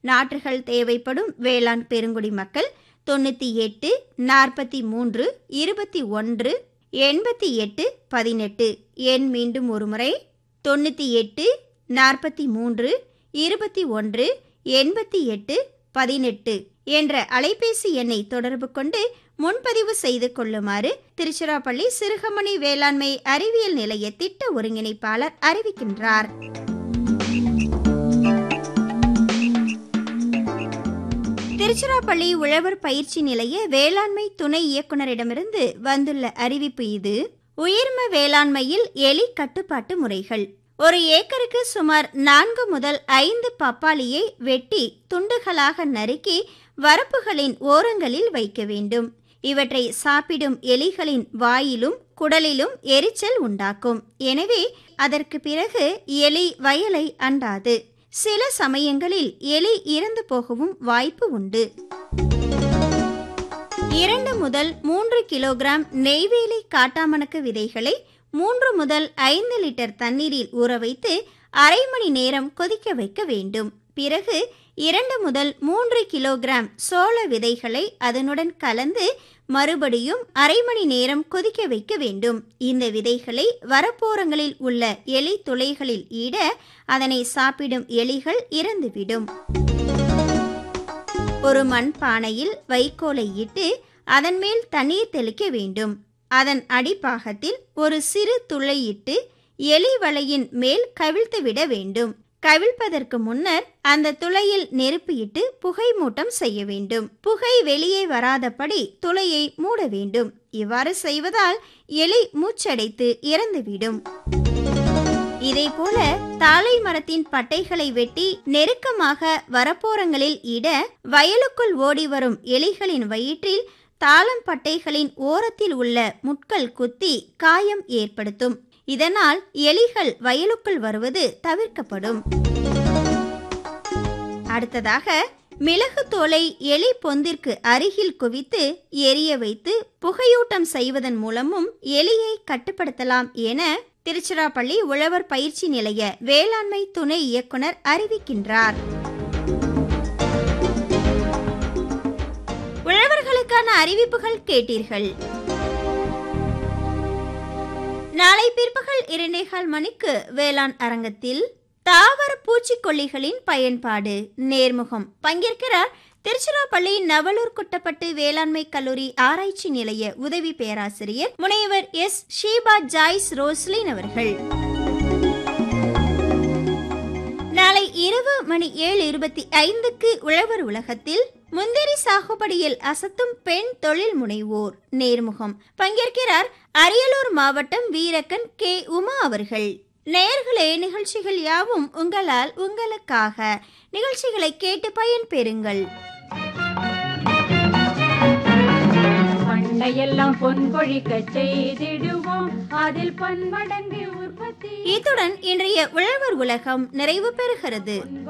நாற்றுகள் தேவைப்படும் வேளாண் பெருங்குடி மக்கள் தொண்ணூற்றி எட்டு நாற்பத்தி மூன்று இருபத்தி ஒன்று எண்பத்தி எட்டு பதினெட்டு எண் மீண்டும் ஒருமுறை தொண்ணூற்றி எட்டு நாற்பத்தி மூன்று இருபத்தி ஒன்று எண்பத்தி எட்டு பதினெட்டு என்ற அலைபேசி எண்ணை தொடர்பு கொண்டு முன்பதிவு செய்து கொள்ளுமாறு திருச்சிராப்பள்ளி சிறுகமணி வேளாண்மை அறிவியல் நிலைய திட்ட ஒருங்கிணைப்பாளர் அறிவிக்கின்றார் திருச்சிராப்பள்ளி உழவர் பயிற்சி நிலைய வேளாண்மை துணை இயக்குனரிடமிருந்து வந்துள்ள அறிவிப்பு இது உயிர்ம வேளாண்மையில் எலி கட்டுப்பாட்டு முறைகள் ஒரு ஏக்கருக்கு சுமார் நான்கு முதல் ஐந்து பப்பாளியை வெட்டி துண்டுகளாக நறுக்கி வரப்புகளின் ஓரங்களில் வைக்க வேண்டும் இவற்றை சாப்பிடும் எலிகளின் வாயிலும் குடலிலும் எரிச்சல் உண்டாக்கும் எனவே அதற்கு பிறகு எலி வயலை அண்டாது சில சமயங்களில் எலி இறந்து போகவும் வாய்ப்பு உண்டு இரண்டு முதல் மூன்று கிலோகிராம் நெய்வேலி காட்டாமணக்கு விதைகளை மூன்று முதல் ஐந்து லிட்டர் தண்ணீரில் ஊற வைத்து அரை மணி நேரம் கொதிக்க வைக்க வேண்டும் பிறகு இரண்டு முதல் மூன்று கிலோகிராம் சோள விதைகளை அதனுடன் கலந்து மறுபடியும் அரை மணி நேரம் கொதிக்க வைக்க வேண்டும் இந்த விதைகளை வரப்போரங்களில் உள்ள எலி துளைகளில் ஈட அதனை சாப்பிடும் எலிகள் இறந்துவிடும் ஒரு மண் பானையில் வைக்கோலை இட்டு அதன் மேல் தண்ணீர் தெளிக்க வேண்டும் அதன் அடிப்பாகத்தில் ஒரு சிறு துளையிட்டு எலி வலையின் மேல் கவிழ்த்து விட வேண்டும் கவிழ்ப்பதற்கு முன்னர் அந்த துளையில் நெருப்பு இட்டு புகை மூட்டம் செய்ய வேண்டும் புகை வெளியே வராதபடி துளையை மூட வேண்டும் இவ்வாறு செய்வதால் எலி மூச்சடைத்து இறந்துவிடும் இதேபோல தாழை மரத்தின் பட்டைகளை வெட்டி நெருக்கமாக வரப்போரங்களில் இட வயலுக்குள் ஓடி வரும் எலிகளின் வயிற்றில் தாளம் பட்டைகளின் ஓரத்தில் உள்ள முட்கள் குத்தி காயம் ஏற்படுத்தும் இதனால் எலிகள் வயலுக்குள் வருவது தவிர்க்கப்படும் அடுத்ததாக மிளகு தோலை எலி பொந்திற்கு அருகில் குவித்து எரிய வைத்து புகையூட்டம் செய்வதன் மூலமும் எலியை கட்டுப்படுத்தலாம் என திருச்சிராப்பள்ளி உழவர் பயிற்சி நிலைய வேளாண்மை துணை இயக்குனர் அறிவிக்கின்றார் உழவர்களுக்கான அறிவிப்புகள் கேட்டீர்கள் நாளை பிற்பகல் இரண்டேகால் மணிக்கு வேளாண் அரங்கத்தில் தாவர பூச்சிக்கொல்லிகளின் பயன்பாடு நேர்முகம் பங்கேற்கிறார் திருச்சிராப்பள்ளி நவலூர் குட்டப்பட்டு வேளாண்மை கல்லூரி ஆராய்ச்சி நிலைய உதவி பேராசிரியர் முனைவர் எஸ் ஷீபா ஜாய்ஸ் ரோஸ்லின் அவர்கள் நாளை இரவு மணி ஏழு இருபத்தி ஐந்துக்கு உழவர் உலகத்தில் முந்திரி சாகுபடியில் அசத்தும் பெண் தொழில் முனைவோர் நேர்முகம் பங்கேற்கிறார் அரியலூர் மாவட்டம் வீரக்கன் கே உமா அவர்கள் நேர்களே நிகழ்ச்சிகள் யாவும் உங்களால் உங்களுக்காக நிகழ்ச்சிகளை கேட்டு பயன் பெறுங்கள் பண்டையெல்லாம் பொன் கொழிக்க செய்திடுவோம் அதில் பன்மடங்கு உற்பத்தி இத்துடன் இன்றைய உழவர் உலகம் நிறைவு பெறுகிறது